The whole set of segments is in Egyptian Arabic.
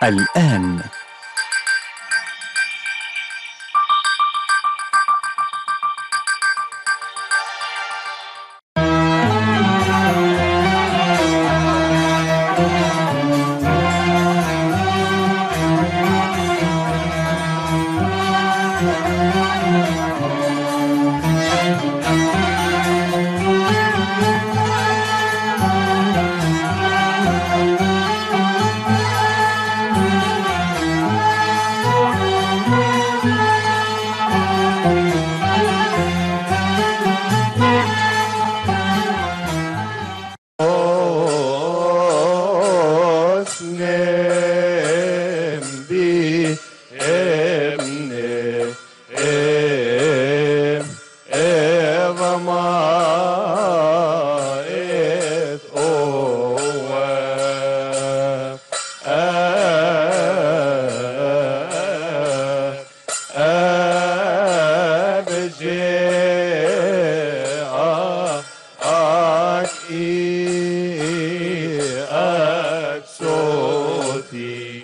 الآن اسنم بي ابني ام اضما ات اوه أبجي أكي أكسوتي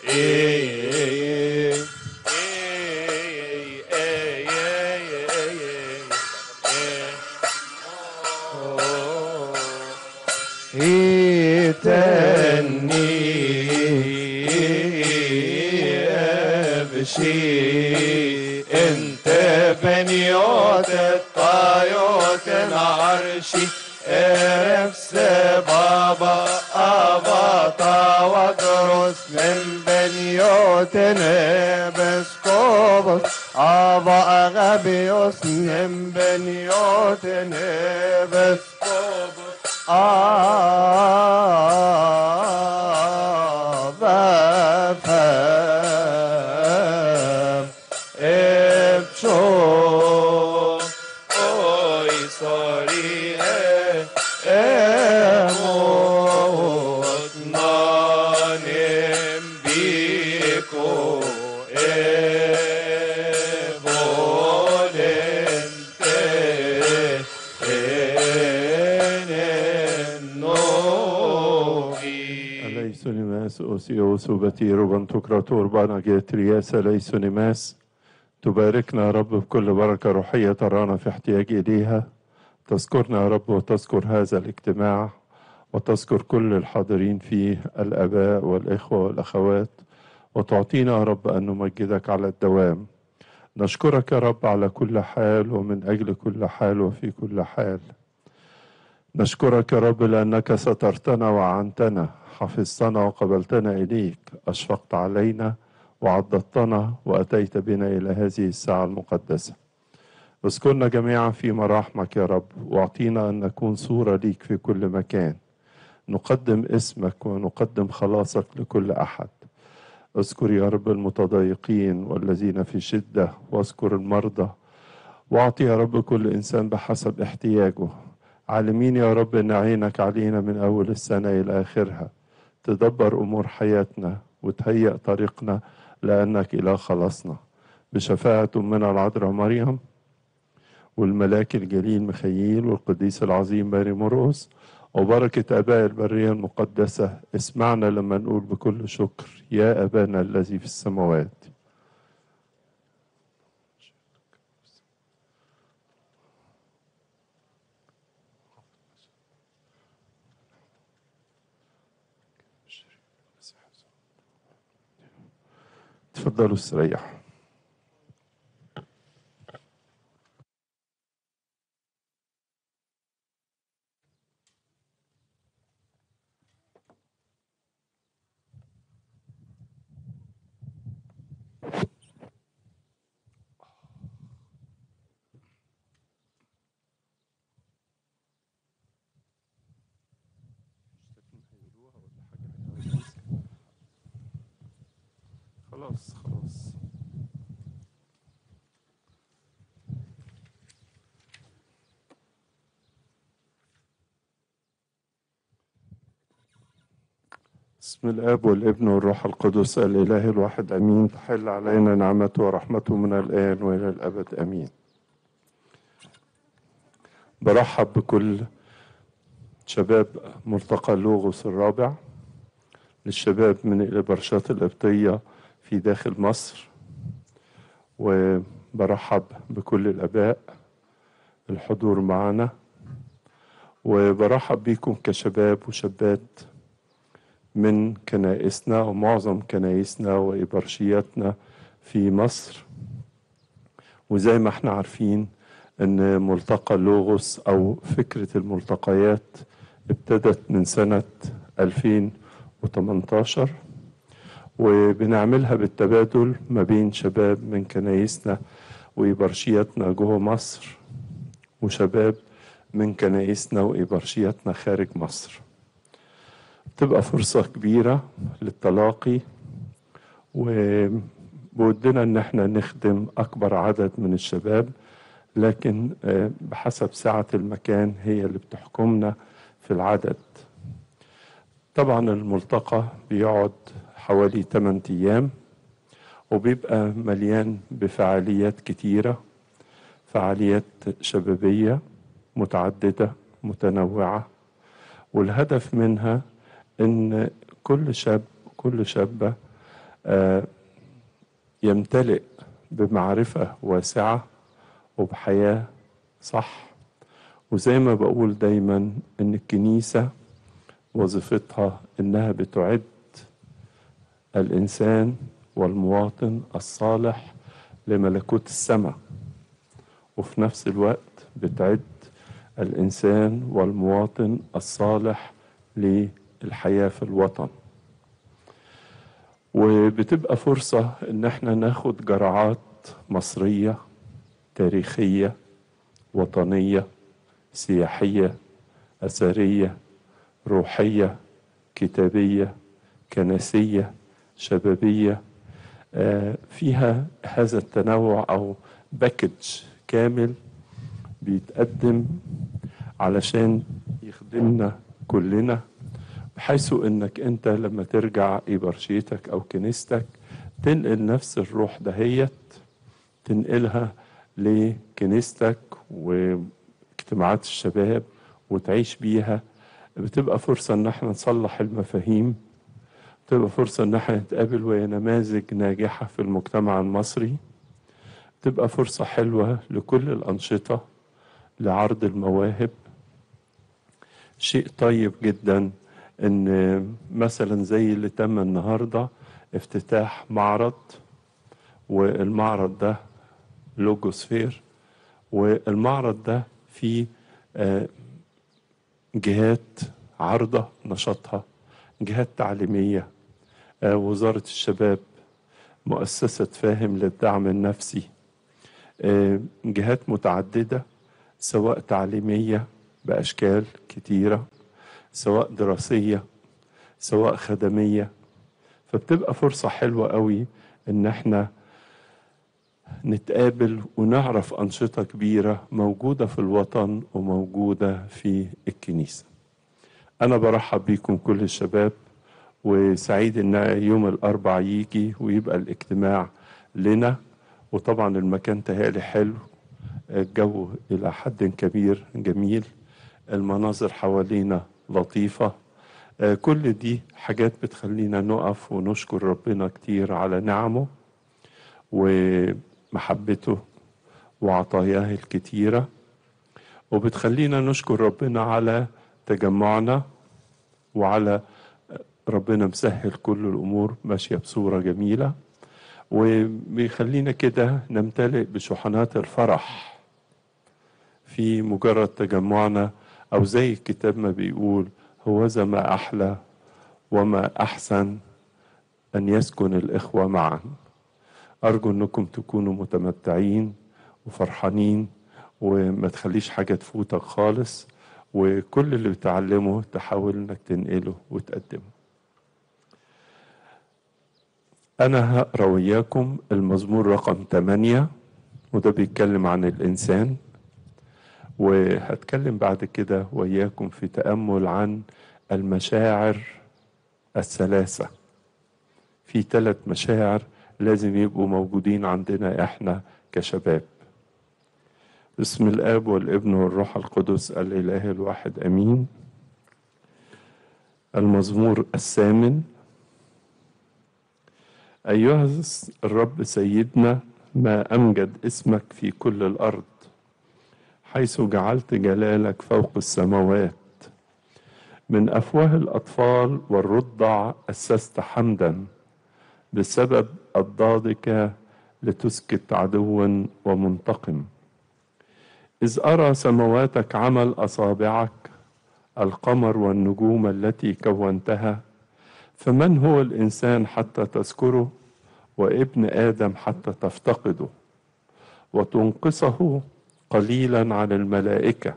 هيتني ابشي انت بنيوت الطايوت العرشي ارفس بابا اباطا ودرس من بنيوت بسكوبس ابا اغبيوس من بنيوت بسكوبس آبا فهم ابشو اوي سوري اموت نانم بيكو evolente Eleisonimes اوسيوس وبتير وبنتوكراتور بانا جيترياس اليسونيماس تباركنا يا رب بكل بركة روحية ترانا في احتياج إليها تذكرنا يا رب وتذكر هذا الاجتماع وتذكر كل الحاضرين فيه الآباء والإخوة والأخوات وتعطينا يا رب أن نمجدك على الدوام نشكرك يا رب على كل حال ومن أجل كل حال وفي كل حال نشكرك يا رب لأنك سترتنا وعنتنا حفظتنا وقبلتنا إليك أشفقت علينا وعضدتنا وأتيت بنا إلى هذه الساعة المقدسة اذكرنا جميعا في مراحمك يا رب واعطينا أن نكون صورة ليك في كل مكان نقدم اسمك ونقدم خلاصك لكل أحد اذكر يا رب المتضايقين والذين في شدة واذكر المرضى واعطي يا رب كل إنسان بحسب احتياجه عالمين يا رب ان عينك علينا من اول السنه الى اخرها تدبر امور حياتنا وتهيئ طريقنا لانك اله خلصنا بشفاعه امنا العذراء مريم والملاك الجليل مخيل والقديس العظيم ماري مرقس وبركة آباء البرية المقدسة اسمعنا لما نقول بكل شكر يا أبانا الذي في السماوات تفضلوا استريحوا خلاص خلاص بسم الاب والابن والروح القدس الاله الواحد امين تحل علينا نعمته ورحمته من الان والى الابد امين برحب بكل شباب ملتقى اللوغوس الرابع للشباب من الإبرشات القبطية في داخل مصر وبرحب بكل الآباء الحضور معنا وبرحب بكم كشباب وشابات من كنائسنا ومعظم كنائسنا وإبرشياتنا في مصر وزي ما احنا عارفين ان ملتقى لوغوس او فكرة الملتقيات ابتدت من سنة 2018 وبنعملها بالتبادل ما بين شباب من كنايسنا وإبرشياتنا جوه مصر وشباب من كنايسنا وإبرشياتنا خارج مصر تبقى فرصة كبيرة للتلاقي وبودنا ان احنا نخدم اكبر عدد من الشباب لكن آه، بحسب سعة المكان هي اللي بتحكمنا في العدد طبعا الملتقى بيقعد حوالي 8 ايام وبيبقى مليان بفعاليات كتيرة فعاليات شبابية متعددة متنوعة والهدف منها ان كل شاب كل شابة آه، يمتلئ بمعرفة واسعة وبحياة صح وزي ما بقول دايما ان الكنيسة وظيفتها انها بتعد الانسان والمواطن الصالح لملكوت السماء وفي نفس الوقت بتعد الانسان والمواطن الصالح للحياه في الوطن وبتبقى فرصه ان احنا ناخد جرعات مصريه تاريخيه وطنيه سياحيه اثريه روحيه كتابيه كنسيه شبابيه آه، فيها هذا التنوع او باكج كامل بيتقدم علشان يخدمنا كلنا بحيث انك انت لما ترجع ابرشيتك او كنيستك تنقل نفس الروح دهيت تنقلها لكنيستك واجتماعات الشباب وتعيش بيها بتبقى فرصة ان احنا نصلح المفاهيم بتبقى فرصة ان احنا نتقابل ويا نماذج ناجحة في المجتمع المصري تبقى فرصة حلوة لكل الأنشطة لعرض المواهب شيء طيب جدا ان مثلا زي اللي تم النهارده افتتاح معرض والمعرض ده لوجوسفير والمعرض ده فيه آه، جهات عارضة نشاطها جهات تعليمية آه، وزارة الشباب مؤسسة فاهم للدعم النفسي آه، جهات متعددة سواء تعليمية بأشكال كتيرة سواء دراسية سواء خدمية فبتبقى فرصة حلوة قوي إن احنا نتقابل ونعرف أنشطة كبيرة موجودة في الوطن وموجودة في الكنيسة أنا برحب بيكم كل الشباب وسعيد إن يوم الأربع يجي ويبقى الاجتماع لنا وطبعا المكان تهيألي حلو الجو إلى حد كبير جميل المناظر حوالينا لطيفة آه، كل دي حاجات بتخلينا نقف ونشكر ربنا كتير على نعمه ومحبته وعطاياه الكتيرة وبتخلينا نشكر ربنا على تجمعنا وعلى ربنا مسهل كل الأمور ماشية بصورة جميلة وبيخلينا كده نمتلئ بشحنات الفرح في مجرد تجمعنا أو زي الكتاب ما بيقول هوذا ما أحلى وما أحسن أن يسكن الإخوة معا أرجو أنكم تكونوا متمتعين وفرحانين وما تخليش حاجة تفوتك خالص وكل اللي بتعلمه تحاول انك تنقله وتقدمه أنا هقرأ وياكم المزمور رقم 8 وده بيتكلم عن الإنسان وهتكلم بعد كده وياكم في تأمل عن المشاعر الثلاثة في ثلاث مشاعر لازم يبقوا موجودين عندنا احنا كشباب بسم الاب والابن والروح القدس الاله الواحد امين المزمور الثامن أيها الرب سيدنا ما أمجد اسمك في كل الأرض حيث جعلت جلالك فوق السماوات من أفواه الأطفال والرضع أسست حمدا بسبب أضدادك لتسكت عدو ومنتقم إذ أرى سمواتك عمل أصابعك القمر والنجوم التي كونتها فمن هو الإنسان حتى تذكره وابن آدم حتى تفتقده وتنقصه قليلا عن الملائكة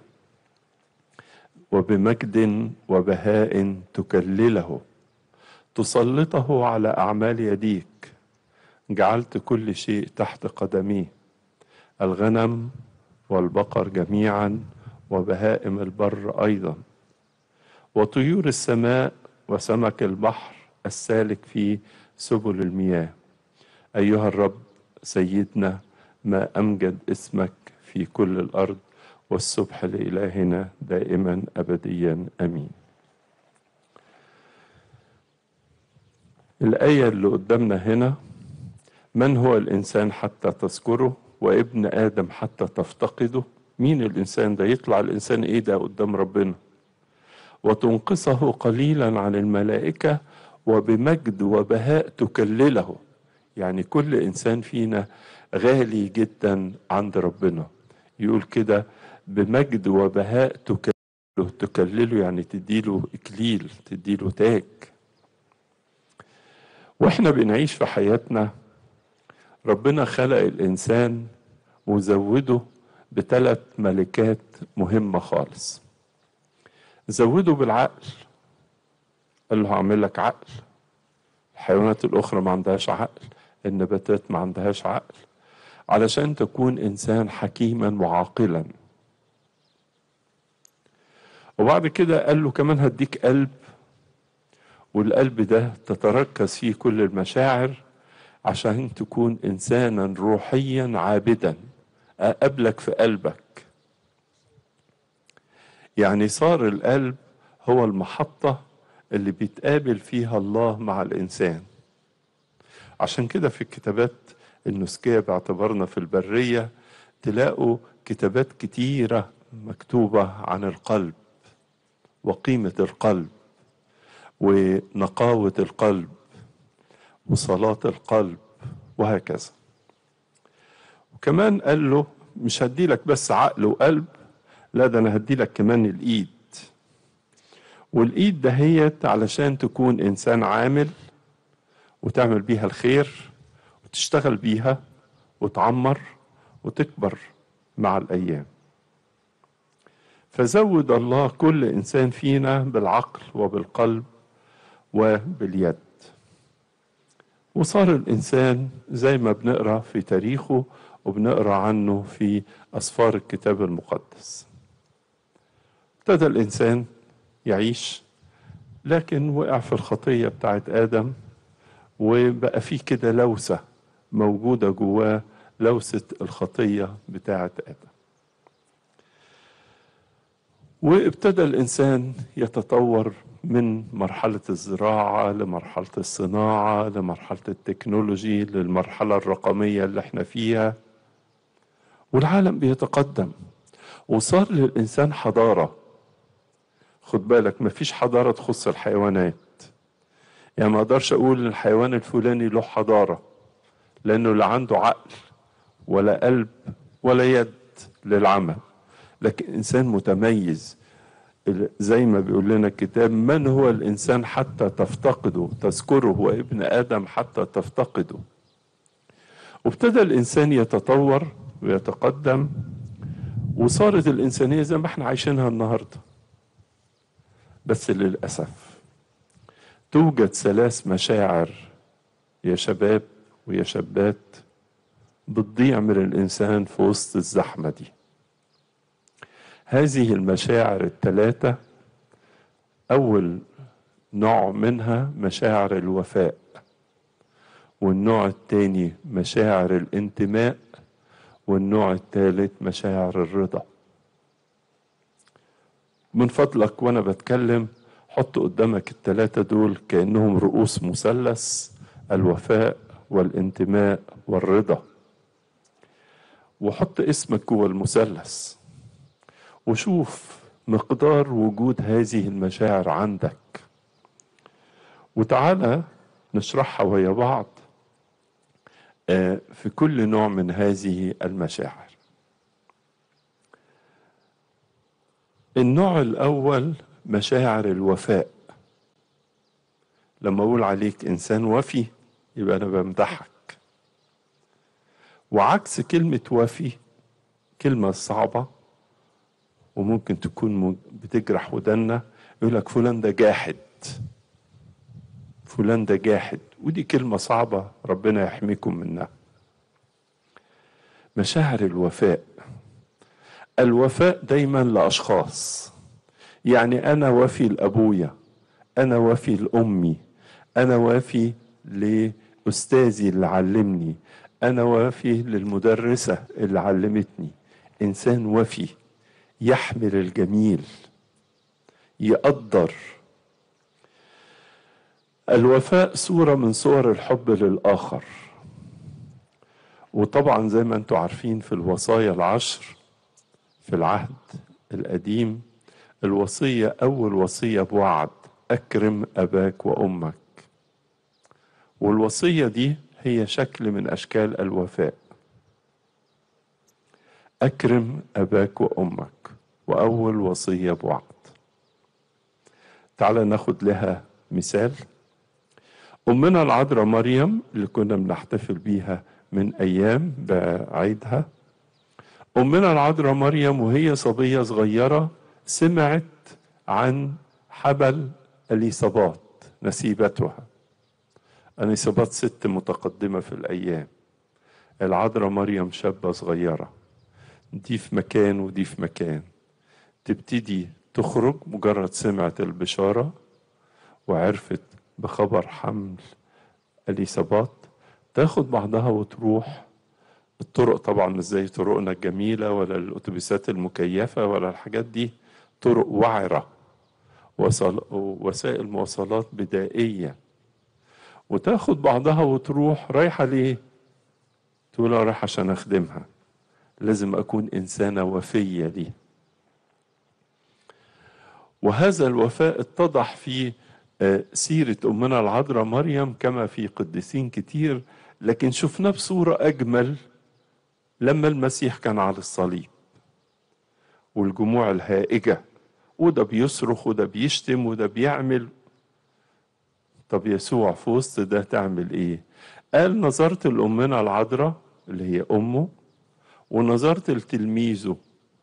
وبمجد وبهاء تكلله تسلطه على أعمال يديك جعلت كل شيء تحت قدميه الغنم والبقر جميعا وبهائم البر أيضا وطيور السماء وسمك البحر السالك في سبل المياه أيها الرب سيدنا ما أمجد اسمك في كل الأرض والسبح لإلهنا دائما أبديا أمين الآية اللي قدامنا هنا من هو الإنسان حتى تذكره وابن آدم حتى تفتقده مين الإنسان ده يطلع الإنسان إيه ده قدام ربنا وتنقصه قليلا عن الملائكة وبمجد وبهاء تكلله يعني كل إنسان فينا غالي جدا عند ربنا يقول كده بمجد وبهاء تكلله تكلله يعني تديله إكليل تديله تاج واحنا بنعيش في حياتنا ربنا خلق الإنسان وزوده بثلاث ملكات مهمة خالص زوده بالعقل قال له هعمل لك عقل الحيوانات الأخرى ما عندهاش عقل النباتات ما عندهاش عقل علشان تكون إنسان حكيما وعاقلا وبعد كده قال له كمان هديك قلب والقلب ده تتركز فيه كل المشاعر عشان تكون إنسانا روحيا عابدا أقابلك في قلبك يعني صار القلب هو المحطة اللي بيتقابل فيها الله مع الإنسان عشان كده في الكتابات النسكية باعتبارنا في البرية تلاقوا كتابات كتيرة مكتوبة عن القلب وقيمة القلب ونقاوة القلب وصلاة القلب وهكذا وكمان قال له مش هدي لك بس عقل وقلب لا ده انا هدي لك كمان الايد والايد دهيت علشان تكون انسان عامل وتعمل بيها الخير وتشتغل بيها وتعمر وتكبر مع الايام فزود الله كل انسان فينا بالعقل وبالقلب وباليد وصار الانسان زي ما بنقرا في تاريخه وبنقرا عنه في اسفار الكتاب المقدس ابتدى الانسان يعيش لكن وقع في الخطيه بتاعت ادم وبقى فيه كده لوسه موجوده جواه لوسه الخطيه بتاعت ادم وابتدى الانسان يتطور من مرحله الزراعه لمرحله الصناعه لمرحله التكنولوجي للمرحله الرقميه اللي احنا فيها والعالم بيتقدم وصار للانسان حضاره خد بالك مفيش حضاره تخص الحيوانات يعني ما اقدرش اقول الحيوان الفلاني له حضاره لانه لا عنده عقل ولا قلب ولا يد للعمل لكن انسان متميز زي ما بيقول لنا الكتاب من هو الانسان حتى تفتقده تذكره وابن ادم حتى تفتقده وابتدى الانسان يتطور ويتقدم وصارت الانسانيه زي ما احنا عايشينها النهارده بس للاسف توجد ثلاث مشاعر يا شباب ويا شابات بتضيع من الانسان في وسط الزحمه دي هذه المشاعر الثلاثة أول نوع منها مشاعر الوفاء والنوع الثاني مشاعر الانتماء والنوع الثالث مشاعر الرضا من فضلك وانا بتكلم حط قدامك الثلاثة دول كأنهم رؤوس مثلث الوفاء والانتماء والرضا وحط اسمك جوه المثلث وشوف مقدار وجود هذه المشاعر عندك وتعالى نشرحها ويا بعض آه، في كل نوع من هذه المشاعر النوع الأول مشاعر الوفاء لما أقول عليك إنسان وفي يبقى أنا بمدحك وعكس كلمة وفي كلمة صعبة وممكن تكون م- بتجرح ودنا يقول لك فلان ده جاحد فلان ده جاحد ودي كلمة صعبة ربنا يحميكم منها مشاعر الوفاء الوفاء دايما لأشخاص يعني أنا وفي لأبويا أنا وفي لأمي أنا وفي لأستاذي اللي علمني أنا وفي للمدرسة اللي علمتني إنسان وفي يحمل الجميل يقدر الوفاء صورة من صور الحب للآخر وطبعا زي ما انتم عارفين في الوصايا العشر في العهد القديم الوصية أول وصية بوعد أكرم أباك وأمك والوصية دي هي شكل من أشكال الوفاء أكرم أباك وأمك وأول وصية بوعد تعال ناخد لها مثال أمنا العذراء مريم اللي كنا بنحتفل بيها من أيام بعيدها أمنا العذراء مريم وهي صبية صغيرة سمعت عن حبل اليصابات نسيبتها اليصابات ست متقدمة في الأيام العذراء مريم شابة صغيرة دي في مكان ودي في مكان تبتدي تخرج مجرد سمعت البشارة وعرفت بخبر حمل اليصابات تاخد بعضها وتروح الطرق طبعا مش زي طرقنا الجميلة ولا الأتوبيسات المكيفة ولا الحاجات دي طرق وعرة وصل وسائل مواصلات بدائية وتاخد بعضها وتروح رايحة ليه؟ تقول أنا رايحة عشان أخدمها لازم أكون إنسانة وفية ليه وهذا الوفاء اتضح في آه، سيرة أمنا العذراء مريم كما في قديسين كتير لكن شفناه بصورة أجمل لما المسيح كان على الصليب والجموع الهائجة وده بيصرخ وده بيشتم وده بيعمل طب يسوع في وسط ده تعمل ايه قال نظرت لأمنا العذراء اللي هي أمه ونظرت لتلميذه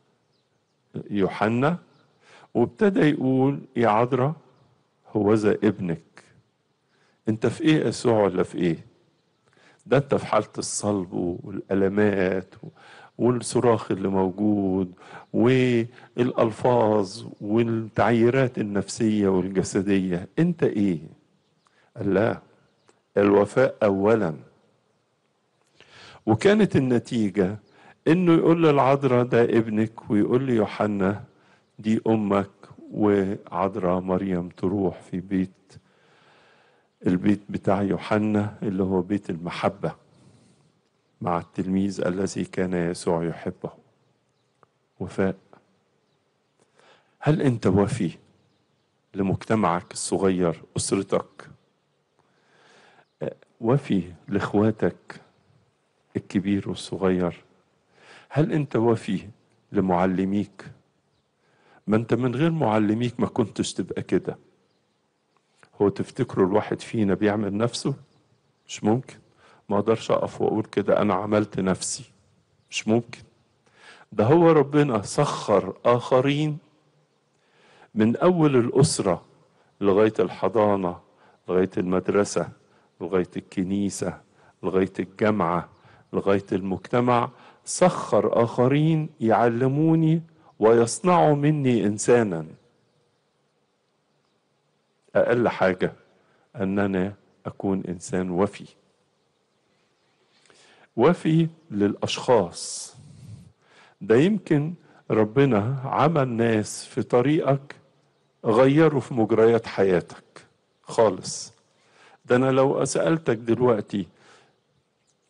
يوحنا وابتدى يقول يا عذراء هو ذا ابنك انت في ايه يسوع ولا في ايه ده انت في حالة الصلب والألمات والصراخ اللي موجود والألفاظ والتعييرات النفسية والجسدية انت ايه قال لا الوفاء أولا وكانت النتيجة انه يقول للعذراء ده ابنك ويقول ليوحنا دي امك وعذراء مريم تروح في بيت البيت بتاع يوحنا اللي هو بيت المحبة مع التلميذ الذي كان يسوع يحبه وفاء هل انت وفي لمجتمعك الصغير اسرتك وفي لاخواتك الكبير والصغير هل انت وفي لمعلميك ما انت من غير معلميك ما كنتش تبقى كده هو تفتكروا الواحد فينا بيعمل نفسه مش ممكن ما اقدرش اقف واقول كده انا عملت نفسي مش ممكن ده هو ربنا سخر اخرين من اول الاسره لغايه الحضانه لغايه المدرسه لغايه الكنيسه لغايه الجامعه لغايه المجتمع سخر اخرين يعلموني ويصنعوا مني انسانا اقل حاجه اننا اكون انسان وفي وفي للاشخاص ده يمكن ربنا عمل ناس في طريقك غيروا في مجريات حياتك خالص ده انا لو سالتك دلوقتي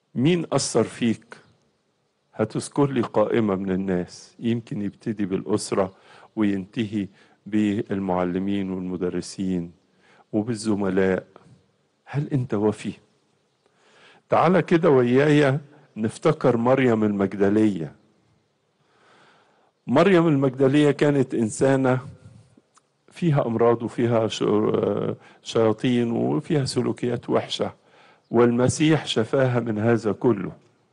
مين أثر فيك هتذكر لي قائمة من الناس يمكن يبتدي بالأسرة وينتهي بالمعلمين والمدرسين وبالزملاء هل أنت وفي تعالى كده ويايا نفتكر مريم المجدلية مريم المجدلية كانت إنسانة فيها أمراض وفيها شياطين وفيها سلوكيات وحشة والمسيح شفاها من هذا كله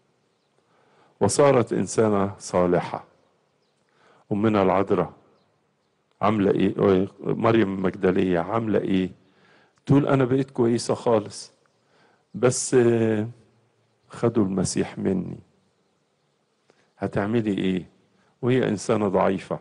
وصارت إنسانة صالحة أمنا العذراء عاملة إيه مريم المجدلية عاملة إيه تقول أنا بقيت كويسة خالص بس خدوا المسيح مني هتعملي إيه وهي إنسانة ضعيفة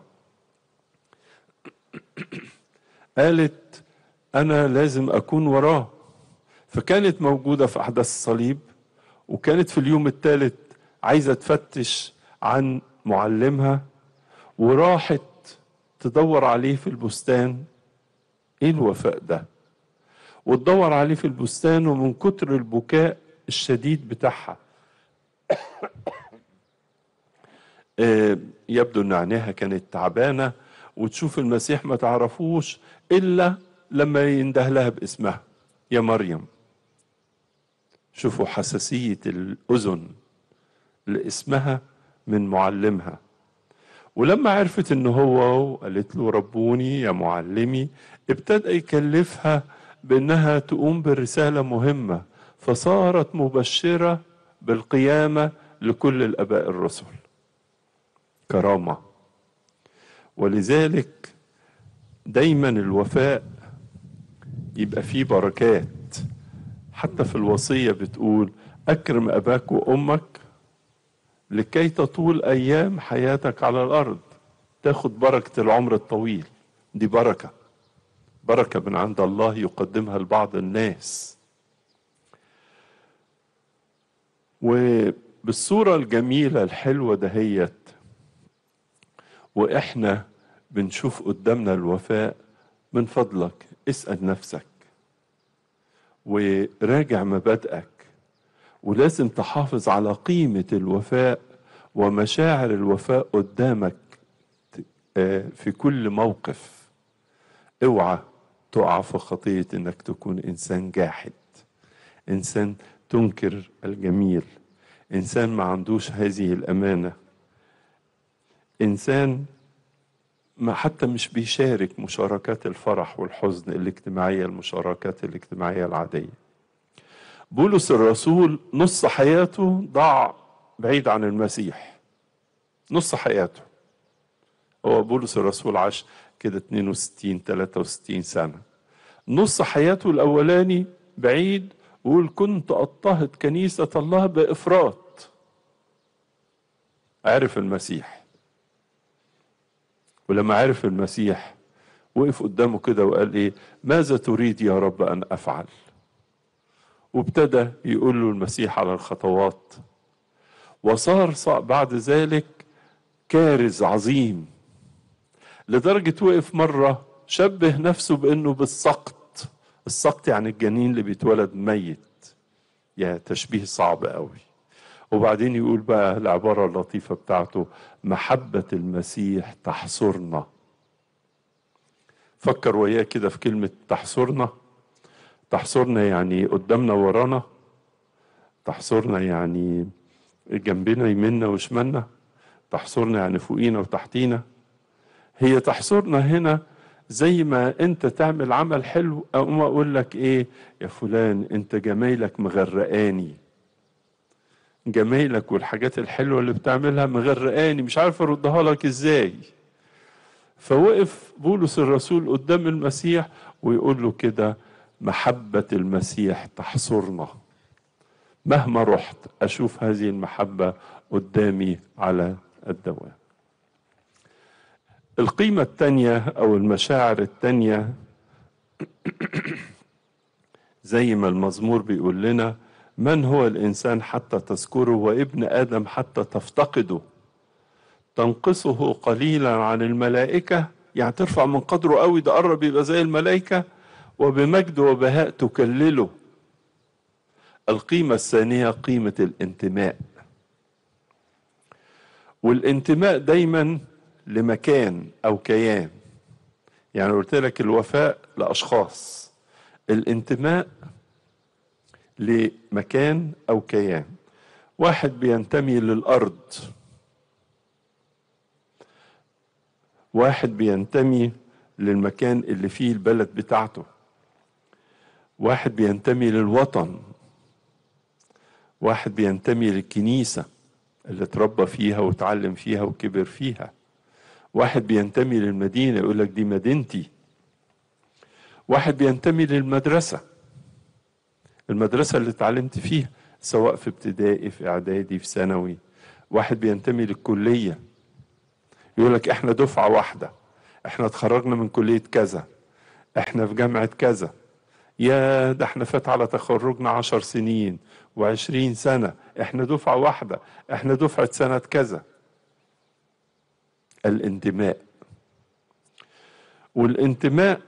قالت أنا لازم أكون وراه فكانت موجودة في أحداث الصليب وكانت في اليوم الثالث عايزة تفتش عن معلمها وراحت تدور عليه في البستان ايه الوفاء ده وتدور عليه في البستان ومن كتر البكاء الشديد بتاعها يبدو ان عينيها كانت تعبانه وتشوف المسيح ما تعرفوش الا لما ينده لها باسمها يا مريم شوفوا حساسيه الاذن لاسمها من معلمها ولما عرفت ان هو وقالت له ربوني يا معلمي ابتدى يكلفها بانها تقوم برساله مهمه فصارت مبشره بالقيامه لكل الاباء الرسل كرامه ولذلك دايما الوفاء يبقى فيه بركات حتى في الوصيه بتقول اكرم اباك وامك لكي تطول ايام حياتك على الارض تاخد بركه العمر الطويل دي بركه بركه من عند الله يقدمها لبعض الناس وبالصوره الجميله الحلوه دهيت واحنا بنشوف قدامنا الوفاء من فضلك اسال نفسك وراجع مبادئك ولازم تحافظ على قيمة الوفاء ومشاعر الوفاء قدامك في كل موقف اوعى تقع في خطية انك تكون انسان جاحد انسان تنكر الجميل انسان ما عندوش هذه الامانة انسان ما حتى مش بيشارك مشاركات الفرح والحزن الاجتماعية المشاركات الاجتماعية العادية بولس الرسول نص حياته ضاع بعيد عن المسيح نص حياته هو بولس الرسول عاش كده 62 63 سنة نص حياته الأولاني بعيد ويقول كنت أضطهد كنيسة الله بإفراط عرف المسيح ولما عرف المسيح وقف قدامه كده وقال ايه ماذا تريد يا رب ان افعل وابتدى يقول له المسيح على الخطوات وصار بعد ذلك كارز عظيم لدرجة وقف مرة شبه نفسه بأنه بالسقط السقط يعني الجنين اللي بيتولد ميت يا تشبيه صعب قوي وبعدين يقول بقى العبارة اللطيفة بتاعته محبة المسيح تحصرنا فكر وياه كده في كلمة تحصرنا تحصرنا يعني قدامنا ورانا تحصرنا يعني جنبنا يمنا وشمالنا تحصرنا يعني فوقينا وتحتينا هي تحصرنا هنا زي ما انت تعمل عمل حلو اقوم اقول لك ايه يا فلان انت جمايلك مغرقاني جمايلك والحاجات الحلوه اللي بتعملها مغرقاني مش عارف اردها لك ازاي فوقف بولس الرسول قدام المسيح ويقول له كده محبة المسيح تحصرنا مهما رحت أشوف هذه المحبة قدامي على الدوام القيمة التانية أو المشاعر التانية زي ما المزمور بيقول لنا من هو الإنسان حتى تذكره وابن آدم حتى تفتقده تنقصه قليلا عن الملائكة يعني ترفع من قدره قوي ده قرب يبقى زي الملائكة وبمجد وبهاء تكلله القيمة الثانية قيمة الانتماء والانتماء دايما لمكان أو كيان يعني قلت لك الوفاء لأشخاص الانتماء لمكان أو كيان واحد بينتمي للأرض واحد بينتمي للمكان اللي فيه البلد بتاعته واحد بينتمي للوطن واحد بينتمي للكنيسة اللي اتربى فيها وتعلم فيها وكبر فيها واحد بينتمي للمدينة يقول لك دي مدينتي واحد بينتمي للمدرسة المدرسة اللي اتعلمت فيها سواء في ابتدائي في اعدادي في ثانوي واحد بينتمي للكلية يقول لك احنا دفعة واحدة احنا اتخرجنا من كلية كذا احنا في جامعة كذا يا ده احنا فات على تخرجنا عشر سنين وعشرين سنة احنا دفعة واحدة احنا دفعة سنة كذا الانتماء والانتماء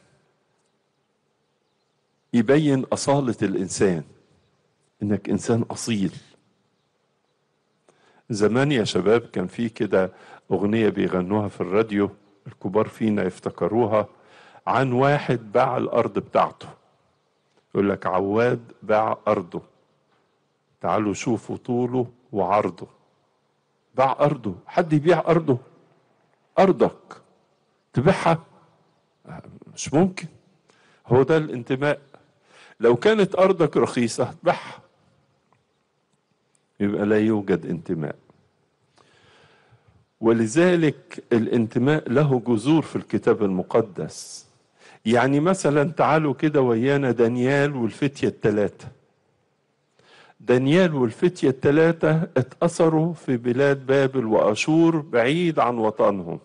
يبين أصالة الإنسان إنك إنسان أصيل زمان يا شباب كان في كده أغنية بيغنوها في الراديو الكبار فينا يفتكروها عن واحد باع الأرض بتاعته يقول لك عواد باع أرضه تعالوا شوفوا طوله وعرضه باع أرضه حد يبيع أرضه أرضك تبيعها مش ممكن هو ده الانتماء لو كانت أرضك رخيصة هتبيعها يبقى لا يوجد انتماء ولذلك الانتماء له جذور في الكتاب المقدس يعني مثلا تعالوا كده ويانا دانيال والفتية الثلاثة دانيال والفتية الثلاثة اتأثروا في بلاد بابل وأشور بعيد عن وطنهم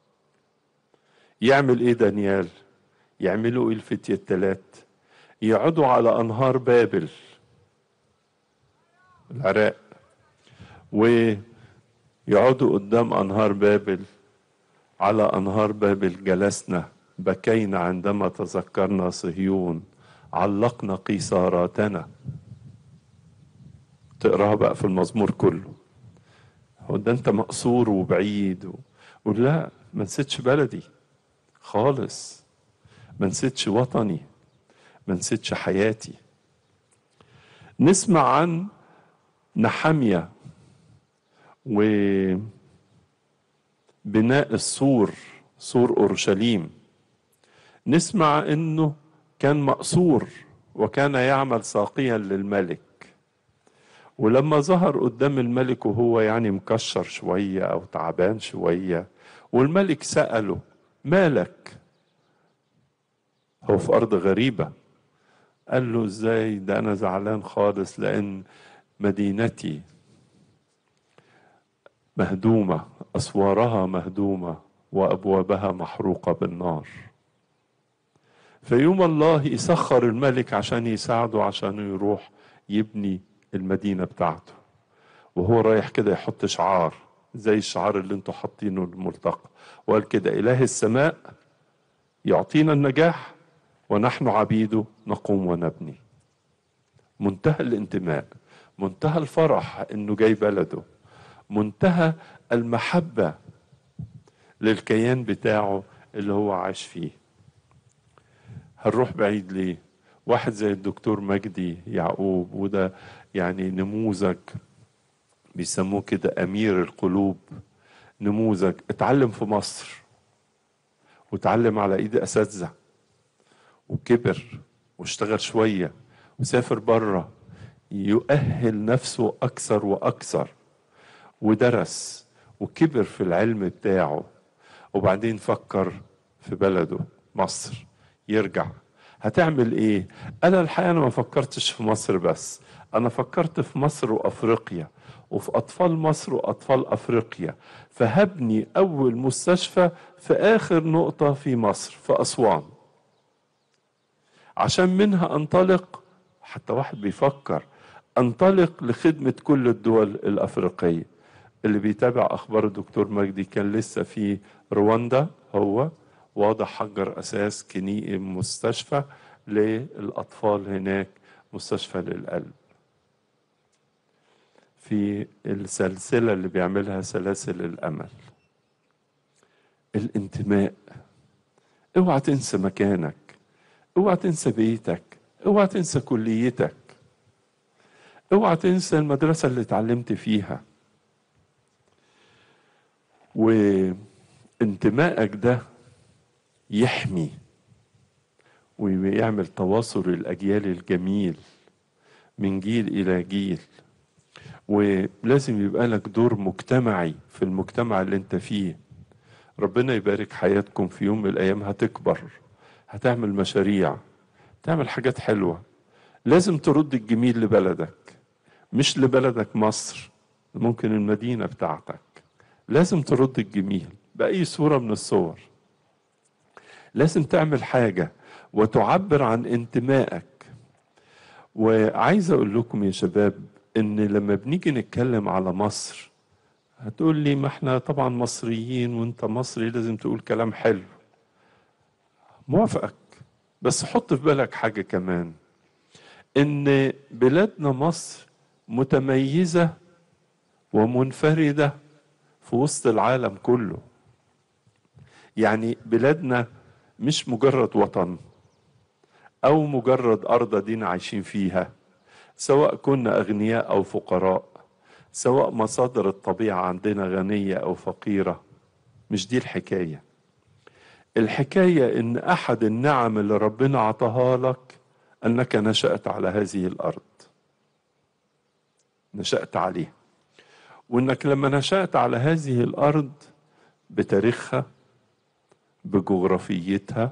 يعمل ايه دانيال يعملوا ايه الفتية الثلاث يقعدوا على أنهار بابل العراق ويقعدوا قدام أنهار بابل على أنهار بابل جلسنا بكينا عندما تذكرنا صهيون علقنا قيصاراتنا تقراها بقى في المزمور كله هو ده انت مقصور وبعيد و... ولا ما نسيتش بلدي خالص ما نسيتش وطني ما نسيتش حياتي نسمع عن نحمية وبناء السور سور أورشليم نسمع انه كان مقصور وكان يعمل ساقيا للملك ولما ظهر قدام الملك وهو يعني مكشر شوية أو تعبان شوية والملك سأله مالك هو في أرض غريبة قال له ازاي ده أنا زعلان خالص لأن مدينتي مهدومة أسوارها مهدومة وأبوابها محروقة بالنار فيوم الله يسخر الملك عشان يساعده عشان يروح يبني المدينة بتاعته وهو رايح كده يحط شعار زي الشعار اللي انتوا حاطينه الملتقى وقال كده إله السماء يعطينا النجاح ونحن عبيده نقوم ونبني منتهى الانتماء منتهى الفرح انه جاي بلده منتهى المحبة للكيان بتاعه اللي هو عاش فيه هنروح بعيد ليه واحد زي الدكتور مجدي يعقوب وده يعني نموذج بيسموه كده أمير القلوب نموذج اتعلم في مصر وتعلم على ايد اساتذه وكبر واشتغل شويه وسافر بره يؤهل نفسه اكثر واكثر ودرس وكبر في العلم بتاعه وبعدين فكر في بلده مصر يرجع هتعمل ايه انا الحقيقه انا ما فكرتش في مصر بس انا فكرت في مصر وافريقيا وفي اطفال مصر واطفال افريقيا فهبني اول مستشفى في اخر نقطه في مصر في اسوان عشان منها انطلق حتى واحد بيفكر انطلق لخدمه كل الدول الافريقيه اللي بيتابع اخبار الدكتور مجدي كان لسه في رواندا هو واضح حجر اساس كني مستشفى للاطفال هناك مستشفى للقلب في السلسلة اللي بيعملها سلاسل الأمل الانتماء اوعى تنسى مكانك اوعى تنسى بيتك اوعى تنسى كليتك اوعى تنسى المدرسة اللي اتعلمت فيها وانتمائك ده يحمي ويعمل تواصل الأجيال الجميل من جيل إلى جيل ولازم يبقى لك دور مجتمعي في المجتمع اللي انت فيه ربنا يبارك حياتكم في يوم من الأيام هتكبر هتعمل مشاريع تعمل حاجات حلوة لازم ترد الجميل لبلدك مش لبلدك مصر ممكن المدينة بتاعتك لازم ترد الجميل بأي صورة من الصور لازم تعمل حاجة وتعبر عن انتمائك وعايز أقول لكم يا شباب إن لما بنيجي نتكلم على مصر هتقول لي ما احنا طبعا مصريين وانت مصري لازم تقول كلام حلو موافقك بس حط في بالك حاجة كمان ان بلادنا مصر متميزة ومنفردة في وسط العالم كله يعني بلادنا مش مجرد وطن او مجرد ارض دين عايشين فيها سواء كنا اغنياء او فقراء سواء مصادر الطبيعه عندنا غنيه او فقيره مش دي الحكايه الحكايه ان احد النعم اللي ربنا عطاها لك انك نشات على هذه الارض نشات عليها وانك لما نشات على هذه الارض بتاريخها بجغرافيتها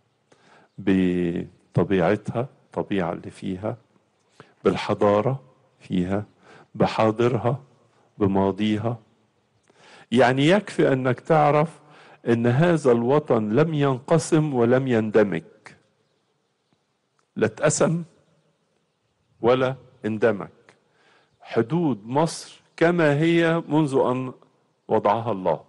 بطبيعتها الطبيعه اللي فيها بالحضاره فيها بحاضرها بماضيها يعني يكفي انك تعرف ان هذا الوطن لم ينقسم ولم يندمج لا اتقسم ولا اندمج حدود مصر كما هي منذ ان وضعها الله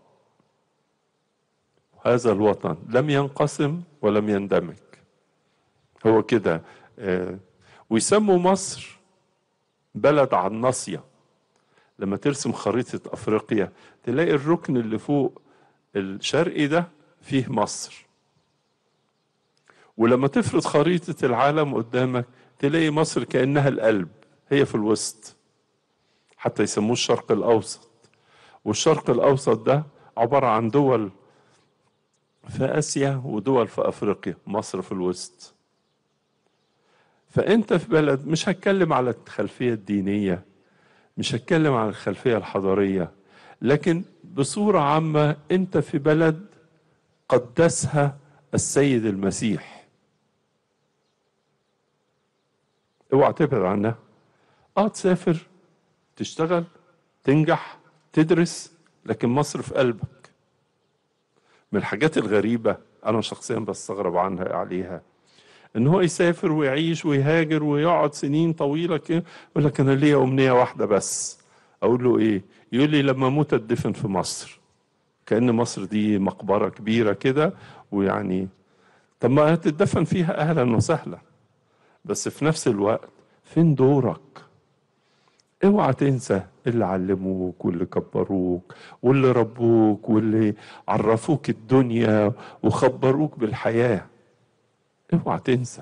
هذا الوطن لم ينقسم ولم يندمج هو كده آه، ويسموا مصر بلد على الناصية لما ترسم خريطة أفريقيا تلاقي الركن اللي فوق الشرقي ده فيه مصر ولما تفرض خريطة العالم قدامك تلاقي مصر كأنها القلب هي في الوسط حتى يسموه الشرق الأوسط والشرق الأوسط ده عبارة عن دول في آسيا ودول في أفريقيا مصر في الوسط فأنت في بلد مش هتكلم على الخلفية الدينية مش هتكلم عن الخلفية الحضارية لكن بصورة عامة أنت في بلد قدسها السيد المسيح اوعى تبعد عنها اه تسافر تشتغل تنجح تدرس لكن مصر في قلبك من الحاجات الغريبة أنا شخصيا بستغرب عنها عليها إن هو يسافر ويعيش ويهاجر ويقعد سنين طويلة كده يقول لك أنا ليا أمنية واحدة بس أقول له إيه؟ يقول لي لما أموت أدفن في مصر كأن مصر دي مقبرة كبيرة كده ويعني طب ما هتدفن فيها أهلا وسهلا بس في نفس الوقت فين دورك؟ اوعى تنسى اللي علموك واللي كبروك واللي ربوك واللي عرفوك الدنيا وخبروك بالحياة اوعى تنسى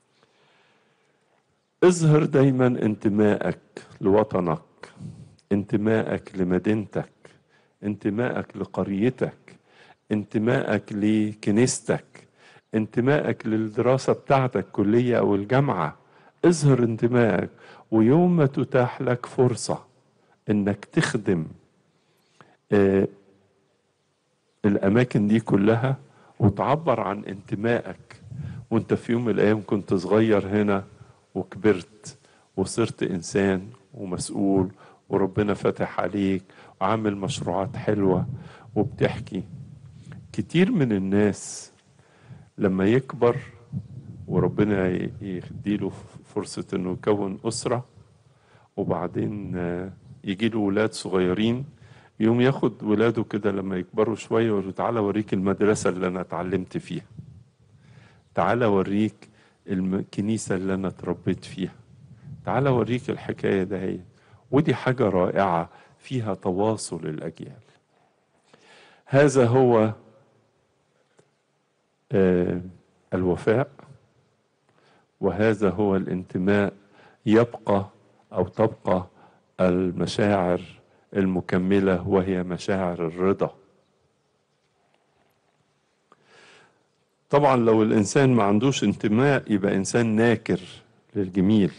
اظهر دايما انتمائك لوطنك انتمائك لمدينتك انتمائك لقريتك انتمائك لكنيستك انتمائك للدراسة بتاعتك كلية أو الجامعة اظهر انتمائك ويوم ما تتاح لك فرصة انك تخدم آه، الاماكن دي كلها وتعبر عن انتمائك وانت في يوم من الايام كنت صغير هنا وكبرت وصرت انسان ومسؤول وربنا فتح عليك وعامل مشروعات حلوة وبتحكي كتير من الناس لما يكبر وربنا ي- يديله فرصة انه يكون اسرة وبعدين آه، يجي له ولاد صغيرين يوم ياخد ولاده كده لما يكبروا شوية يقول له تعالى اوريك المدرسة اللي انا اتعلمت فيها تعالى اوريك الم- الكنيسة اللي انا اتربيت فيها تعالى اوريك الحكاية ده هي ودي حاجة رائعة فيها تواصل الأجيال هذا هو آه، الوفاء وهذا هو الانتماء يبقى أو تبقى المشاعر المكملة وهي مشاعر الرضا طبعا لو الإنسان ما عندوش انتماء يبقى إنسان ناكر للجميل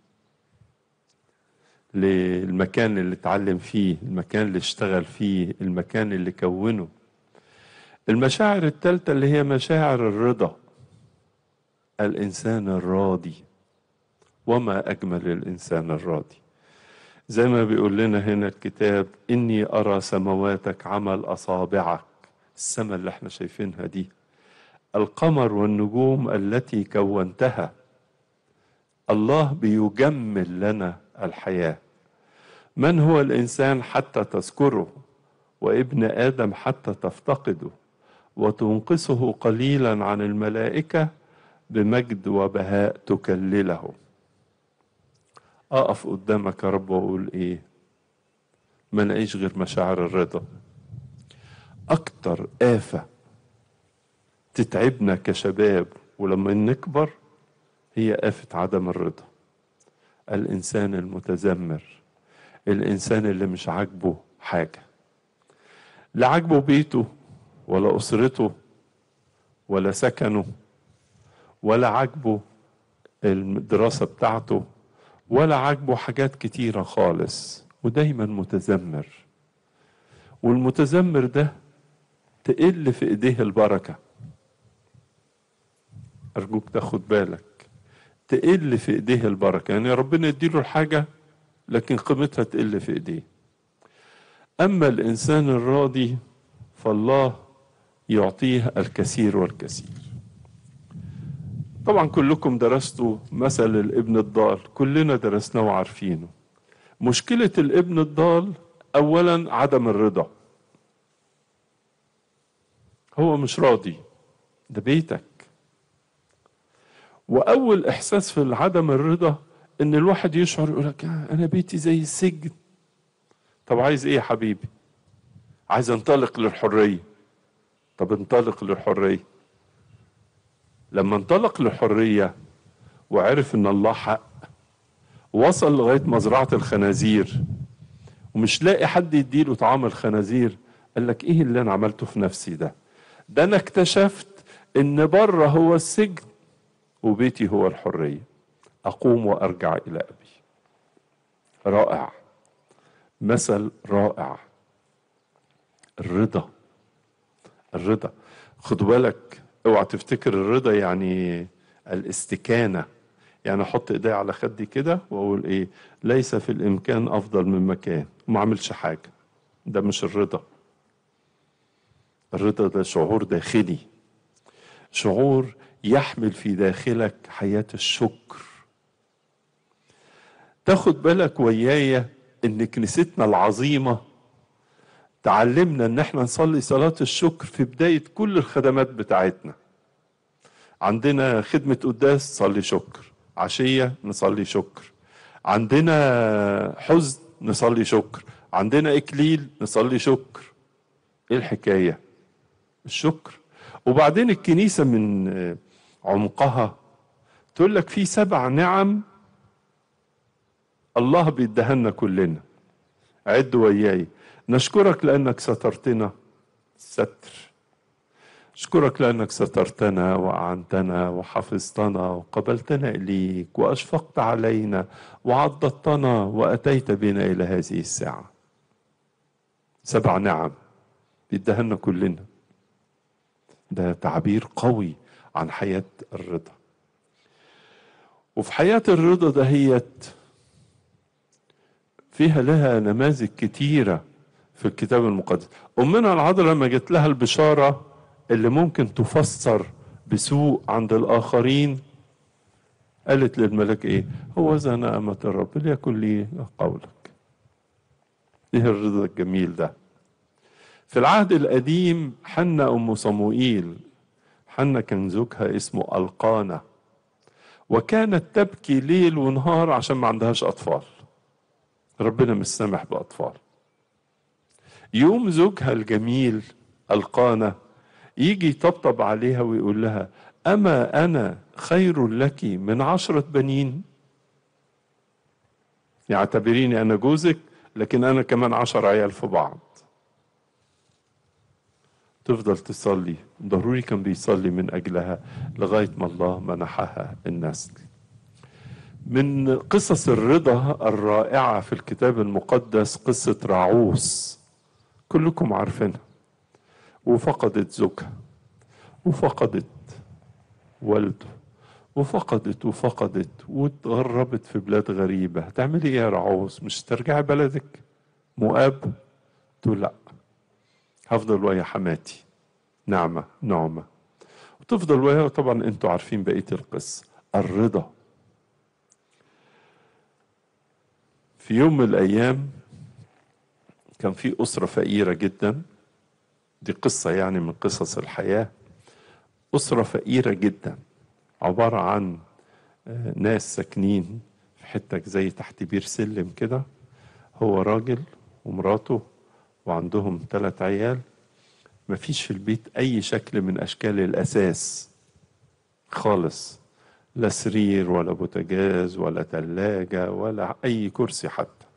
للمكان اللي اتعلم فيه المكان اللي اشتغل فيه المكان اللي كونه المشاعر الثالثة اللي هي مشاعر الرضا الإنسان الراضي وما أجمل الإنسان الراضي زي ما بيقول لنا هنا الكتاب إني أرى سمواتك عمل أصابعك السماء اللي احنا شايفينها دي القمر والنجوم التي كونتها الله بيجمل لنا الحياه من هو الانسان حتى تذكره وابن ادم حتى تفتقده وتنقصه قليلا عن الملائكه بمجد وبهاء تكلله اقف قدامك يا رب واقول ايه ما نعيش غير مشاعر الرضا اكتر افه تتعبنا كشباب ولما نكبر هي آفة عدم الرضا الإنسان المتذمر الإنسان اللي مش عاجبه حاجة لا عاجبه بيته ولا أسرته ولا سكنه ولا عاجبه الدراسة بتاعته ولا عاجبه حاجات كتيرة خالص ودايما متذمر والمتذمر ده تقل في ايديه البركه أرجوك تاخد بالك تقل في إيديه البركة يعني ربنا يديله الحاجة لكن قيمتها تقل في إيديه أما الإنسان الراضي فالله يعطيه الكثير والكثير طبعا كلكم درستوا مثل الابن الضال كلنا درسناه وعارفينه مشكلة الابن الضال أولا عدم الرضا هو مش راضي ده بيتك واول احساس في عدم الرضا ان الواحد يشعر يقول لك انا بيتي زي السجن طب عايز ايه يا حبيبي عايز انطلق للحريه طب انطلق للحريه لما انطلق للحريه وعرف ان الله حق وصل لغايه مزرعه الخنازير ومش لاقي حد يديله طعام الخنازير قال لك ايه اللي انا عملته في نفسي ده ده انا اكتشفت ان بره هو السجن وبيتي هو الحرية أقوم وأرجع إلى أبي رائع مثل رائع الرضا الرضا خدوا بالك اوعى تفتكر الرضا يعني الاستكانة يعني احط ايدي على خدي كده واقول ايه ليس في الامكان افضل من مكان وما اعملش حاجه ده مش الرضا الرضا ده شعور داخلي شعور يحمل في داخلك حياة الشكر تاخد بالك ويايا ان كنيستنا العظيمة تعلمنا ان احنا نصلي صلاة الشكر في بداية كل الخدمات بتاعتنا عندنا خدمة قداس صلي شكر عشية نصلي شكر عندنا حزن نصلي شكر عندنا إكليل نصلي شكر إيه الحكاية الشكر وبعدين الكنيسة من عمقها تقول لك في سبع نعم الله بيدهنا كلنا عد وياي نشكرك لأنك سترتنا ستر أشكرك لأنك سترتنا وأعنتنا وحفظتنا وقبلتنا إليك وأشفقت علينا وعضدتنا وأتيت بنا إلى هذه الساعة سبع نعم بيدهنا كلنا ده تعبير قوي عن حياة الرضا وفي حياة الرضا دهيت فيها لها نماذج كتيرة في الكتاب المقدس أمنا العذراء لما جت لها البشارة اللي ممكن تفسر بسوء عند الآخرين قالت للملك إيه هو ذا نعمة الرب ليكن لي قولك إيه الرضا الجميل ده في العهد القديم حنا أم صموئيل حنا كان زوجها اسمه القانا وكانت تبكي ليل ونهار عشان ما عندهاش اطفال ربنا مش سامح بأطفال يوم زوجها الجميل القانة يجي يطبطب عليها ويقول لها أما أنا خير لك من عشرة بنين يعتبريني أنا جوزك لكن أنا كمان عشر عيال في بعض تفضل تصلي ضروري كان بيصلي من أجلها لغاية ما الله منحها النسل من قصص الرضا الرائعة في الكتاب المقدس قصة راعوس كلكم عارفينها وفقدت زوجها وفقدت والده وفقدت وفقدت واتغربت في بلاد غريبة هتعملي ايه يا رعوز مش ترجعي بلدك مؤاب تقول لا هفضل ويا حماتي نعمة نعمة وتفضل وياها طبعا انتوا عارفين بقية القصة الرضا في يوم من الأيام كان في أسرة فقيرة جدا دي قصة يعني من قصص الحياة أسرة فقيرة جدا عبارة عن آه، ناس ساكنين في حتة زي تحت بير سلم كده هو راجل ومراته وعندهم ثلاث عيال مفيش في البيت أي شكل من أشكال الأساس خالص لا سرير ولا بوتاجاز ولا تلاجة ولا أي كرسي حتى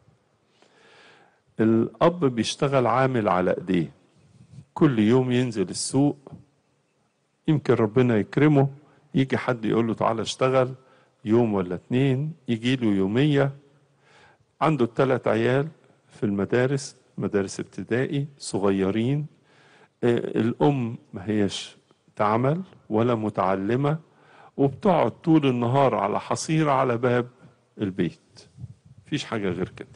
الأب بيشتغل عامل على إيديه كل يوم ينزل السوق يمكن ربنا يكرمه يجي حد يقول له تعالى اشتغل يوم ولا اتنين يجي له يومية عنده الثلاث عيال في المدارس مدارس ابتدائي صغيرين آه، الأم ما هيش تعمل ولا متعلمة وبتقعد طول النهار على حصيرة على باب البيت مفيش حاجة غير كده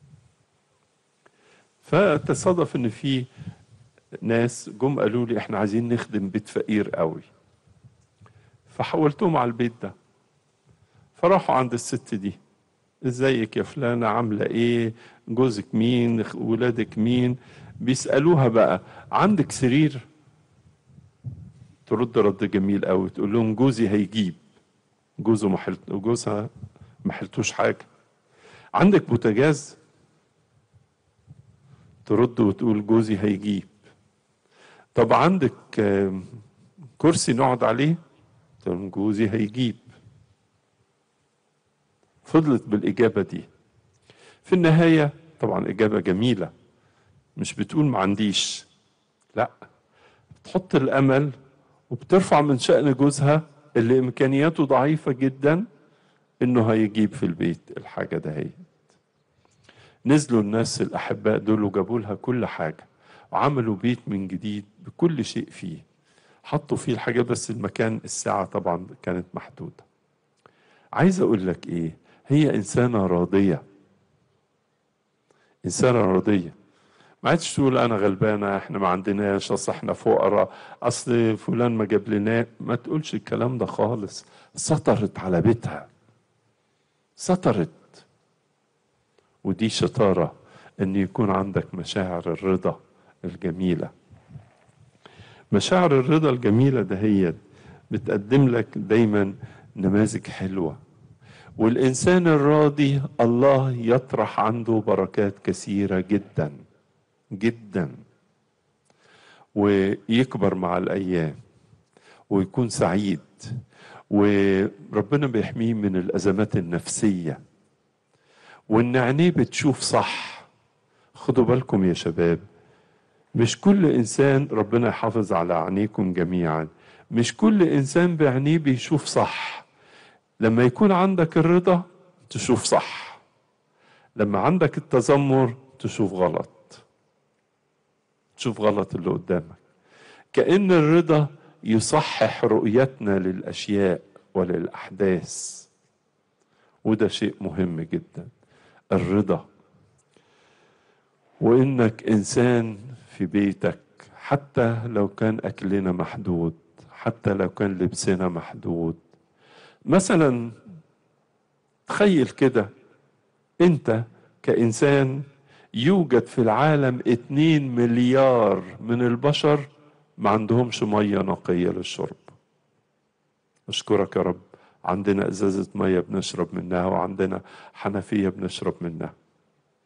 فتصادف ان في ناس جم قالوا لي احنا عايزين نخدم بيت فقير قوي فحولتهم على البيت ده فراحوا عند الست دي ازيك يا فلانة عاملة ايه جوزك مين ولادك مين بيسألوها بقى عندك سرير ترد رد جميل قوي تقول لهم جوزي هيجيب جوزه ما حلت جوزها ما حلتوش حاجة عندك بوتاجاز ترد وتقول جوزي هيجيب طب عندك آم، كرسي نقعد عليه تقول لهم جوزي هيجيب فضلت بالإجابة دي في النهاية طبعا إجابة جميلة مش بتقول ما عنديش لا بتحط الأمل وبترفع من شأن جوزها اللي إمكانياته ضعيفة جدا إنه هيجيب في البيت الحاجة دهيت نزلوا الناس الأحباء دول وجابوا لها كل حاجة وعملوا بيت من جديد بكل شيء فيه حطوا فيه الحاجة بس المكان الساعة طبعا كانت محدودة عايز أقول لك إيه هي إنسانة راضية إنسانة راضية ما عادش تقول أنا غلبانة إحنا ما عندناش أصل إحنا فقراء أصل فلان ما جاب لنا ما تقولش الكلام ده خالص سطرت على بيتها سطرت ودي شطارة ان يكون عندك مشاعر الرضا الجميلة مشاعر الرضا الجميلة دهيت بتقدم لك دايما نماذج حلوة والإنسان الراضي الله يطرح عنده بركات كثيرة جدا جدا ويكبر مع الأيام ويكون سعيد وربنا بيحميه من الأزمات النفسية وإن عينيه بتشوف صح خدوا بالكم يا شباب مش كل إنسان ربنا يحافظ على عينيكم جميعا مش كل إنسان بعينيه بيشوف صح لما يكون عندك الرضا تشوف صح لما عندك التذمر تشوف غلط تشوف غلط اللي قدامك كأن الرضا يصحح رؤيتنا للأشياء وللأحداث وده شيء مهم جدا الرضا وإنك إنسان في بيتك حتى لو كان أكلنا محدود حتى لو كان لبسنا محدود مثلا تخيل كده انت كإنسان يوجد في العالم اتنين مليار من البشر ما عندهمش مية نقية للشرب أشكرك يا رب عندنا إزازة مية بنشرب منها وعندنا حنفية بنشرب منها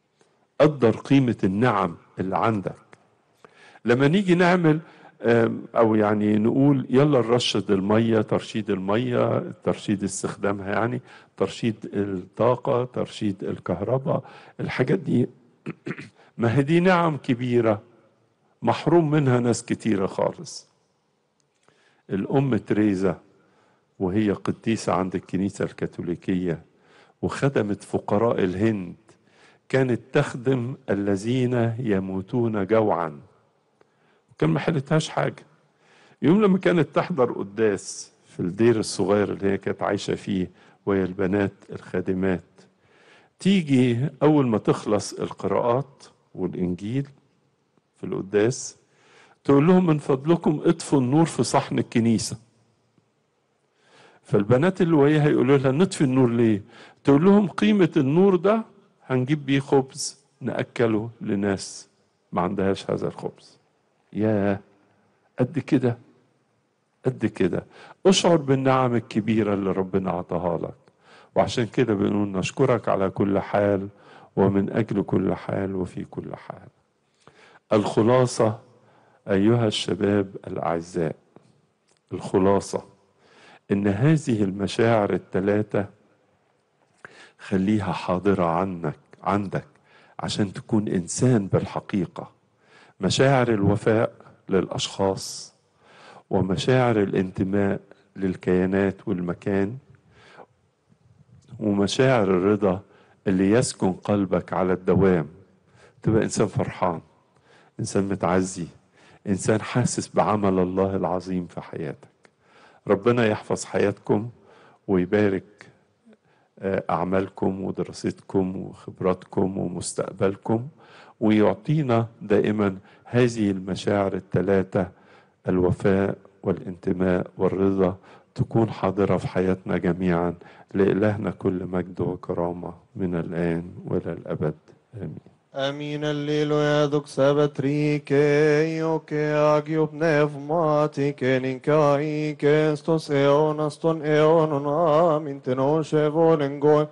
قدر قيمة النعم اللي عندك لما نيجي نعمل آم، او يعني نقول يلا نرشد الميه ترشيد الميه ترشيد استخدامها يعني ترشيد الطاقه ترشيد الكهرباء الحاجات دي ما هي دي نعم كبيره محروم منها ناس كتيره خالص الام تريزا وهي قديسه عند الكنيسه الكاثوليكيه وخدمت فقراء الهند كانت تخدم الذين يموتون جوعا كان ما حلتهاش حاجه يوم لما كانت تحضر قداس في الدير الصغير اللي هي كانت عايشه فيه وهي البنات الخادمات تيجي اول ما تخلص القراءات والانجيل في القداس تقول لهم من فضلكم اطفوا النور في صحن الكنيسه فالبنات اللي وياها يقولوا لها نطفي النور ليه تقول لهم قيمه النور ده هنجيب بيه خبز ناكله لناس ما عندهاش هذا الخبز يا قد كده قد كده اشعر بالنعم الكبيرة اللي ربنا عطاها لك وعشان كده بنقول نشكرك على كل حال ومن أجل كل حال وفي كل حال الخلاصة أيها الشباب الأعزاء الخلاصة إن هذه المشاعر الثلاثة خليها حاضرة عنك عندك عشان تكون إنسان بالحقيقة مشاعر الوفاء للاشخاص ومشاعر الانتماء للكيانات والمكان ومشاعر الرضا اللي يسكن قلبك على الدوام تبقى انسان فرحان انسان متعزي انسان حاسس بعمل الله العظيم في حياتك ربنا يحفظ حياتكم ويبارك آه، اعمالكم ودراستكم وخبراتكم ومستقبلكم ويعطينا دائما هذه المشاعر الثلاثة الوفاء والانتماء والرضا تكون حاضرة في حياتنا جميعا لإلهنا كل مجد وكرامة من الآن وإلى الأبد آمين Amin alleluia doxa batrike ioke agio pneumatike ninkaike stos eonas ton eonon amin tenon shevolen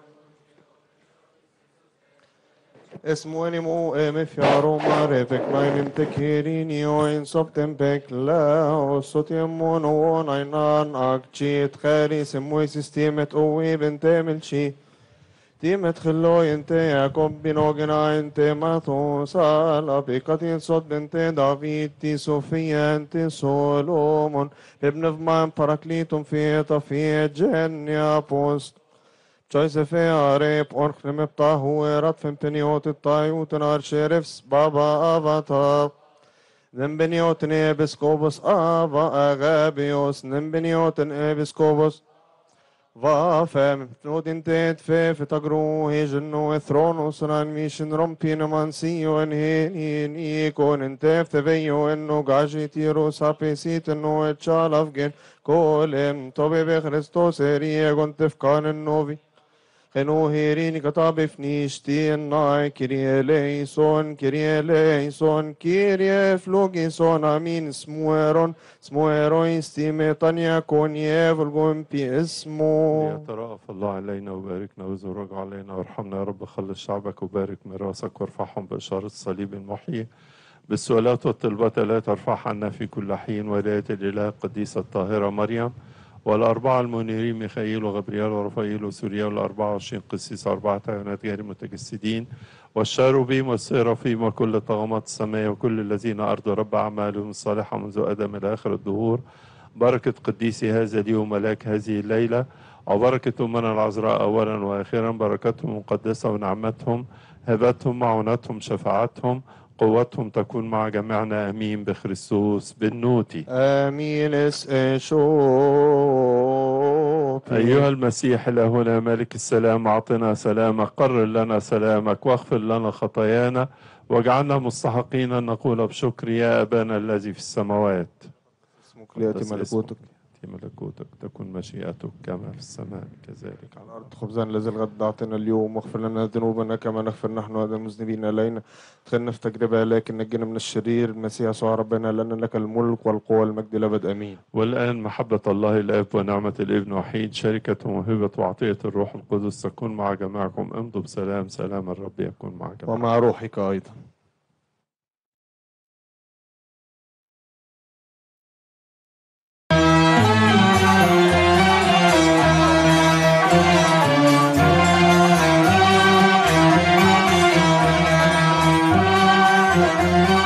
اسموني مو ام في روما ريفك نايم تكيريني وين صبتم بك لا وصوت يمون وون اينان اكتشيت خاري سموي سيستيمت اوي بنت ملشي تيمت خلو انت يعقوب بنوغنا انت ماثوسال ابيكاتين صوت بنت دافيد تي صوفيا انت سولومون ابن فمان باراكليتوم في طفية جنيا بوست Joseph Arep Orknem Ptahu Erat Femteniot Tayut Nar Sheriffs Baba Avatar Nembeniot Episcopus Ava Agabios Nembeniot Episcopus Vafem Nodin Tet Fe Fitagru Hejenu Ethronus Ran Mishin Rompin Mansio En Hin In Ikon En Tef Teveyo Enno Gaji Tiro Sapesit Enno Echal Afgen Kolem Tobe Be Christos Eriegon Tefkan Ennovi Eno herin katabe fnishti nai kirie leison kirie leison kirie flogison amin smueron smueron stime tanya konye volgon pi اسمو يترأف الله علينا وباركنا ويزورك علينا وارحمنا يا رب خلص شعبك وبارك ميراثك وارفعهم بإشارة الصليب المحيي بالسؤالات والطلبات لا ترفع عنا في كل حين ولاية الإله القديسة الطاهرة مريم والأربعة المنيرين ميخائيل وغبريال ورفائيل وسوريا والأربعة وعشرين قسيس أربعة حيوانات غير متجسدين والشاروبيم والسيرافيم وكل طغمات السماء وكل الذين أرضوا رب أعمالهم الصالحة منذ آدم إلى آخر الدهور بركة قديسي هذا اليوم ملاك هذه الليلة وبركة أمنا العذراء أولا وآخرا بركتهم مقدسة ونعمتهم هبتهم معونتهم شفاعتهم قوتهم تكون مع جميعنا امين بخريستوس بالنوتي امين اس اشو ايها المسيح الهنا ملك السلام اعطنا سلامك قرر لنا سلامك واغفر لنا خطايانا واجعلنا مستحقين ان نقول بشكر يا ابانا الذي في السماوات اسمك ليأتي قدس ملكوتك يأتي ملكوتك تكن مشيئتك كما في السماء كذلك على على الأرض خبزنا الذي الغد أعطنا اليوم واغفر لنا ذنوبنا كما نغفر نحن هذا المذنبين إلينا ادخلنا في تجربة لكن نجنا من الشرير المسيح يسوع ربنا لأن لك الملك والقوة والمجد لأبد آمين والآن محبة الله الآب ونعمة الابن وحيد شركة وموهبة وعطية الروح القدس تكون مع جميعكم امضوا بسلام سلام الرب يكون مع جميعكم ومع روحك أيضا Thank